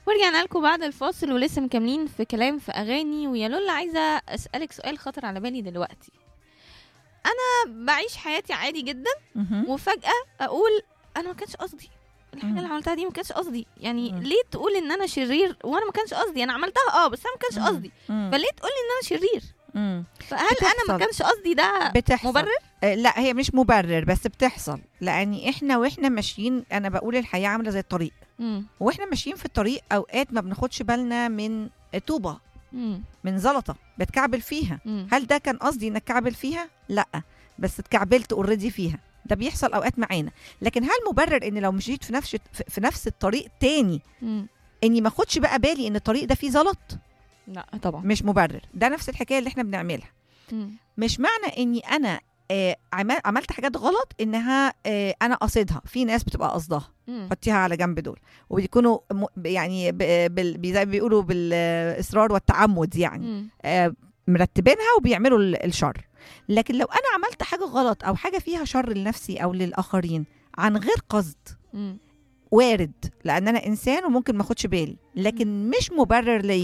ورجعنا لكم بعد الفاصل ولسه مكملين في كلام في اغاني ويا لولا عايزه اسالك سؤال خطر على بالي دلوقتي انا بعيش حياتي عادي جدا مهم. وفجاه اقول انا ما كانش قصدي الحاجه مم. اللي عملتها دي ما كانش قصدي يعني مم. ليه تقول ان انا شرير وانا ما كانش قصدي انا عملتها اه بس انا ما كانش مم. قصدي مم. فليه تقول لي ان انا شرير مم. فهل انا ما بتحصل. كانش قصدي ده بتحصل مبرر آه، لا هي مش مبرر بس بتحصل لان احنا واحنا ماشيين انا بقول الحياه عامله زي الطريق مم. واحنا ماشيين في الطريق اوقات ما بناخدش بالنا من طوبه مم. من زلطه بتكعبل فيها مم. هل ده كان قصدي انك كعبل فيها لا بس اتكعبلت اوريدي فيها ده بيحصل اوقات معانا لكن هل مبرر ان لو مشيت في نفس في- في نفس الطريق تاني مم. اني ما اخدش بقى بالي ان الطريق ده فيه زلط لا طبعا مش مبرر ده نفس الحكايه اللي احنا بنعملها مم. مش معنى اني انا آه، عمل- عملت حاجات غلط انها آه، انا قصدها في ناس بتبقى قصدها مم. حطيها على جنب دول وبيكونوا م- يعني ب- بال- بي- زي ما بيقولوا بالاصرار والتعمد يعني مم. آه، مرتبينها وبيعملوا ال- الشر لكن لو انا عملت حاجه غلط او حاجه فيها شر لنفسي او للاخرين عن غير قصد مم. وارد لان انا انسان وممكن ما اخدش بالي لكن مش مبرر ليا